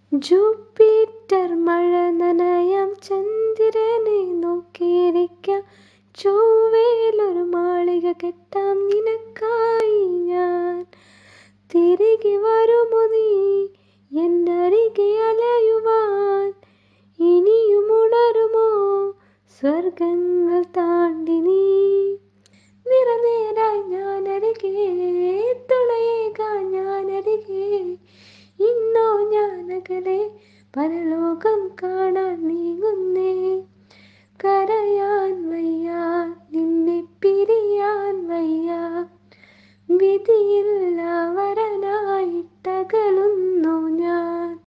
Jupiter മഴ നനയാം ചന്ദ്രനെ നോക്കിയിരിക്കാം ചൊവ്വയിലൊരു മാളിക കെട്ടാം നിനക്കായി ഞാൻ തിരികെ വരുമോ നീ എന്നരികെ അലയുവാൻ ഇനിയും ഉണരുമോ സ്വർഗങ്ങൾ താണ്ടി നീ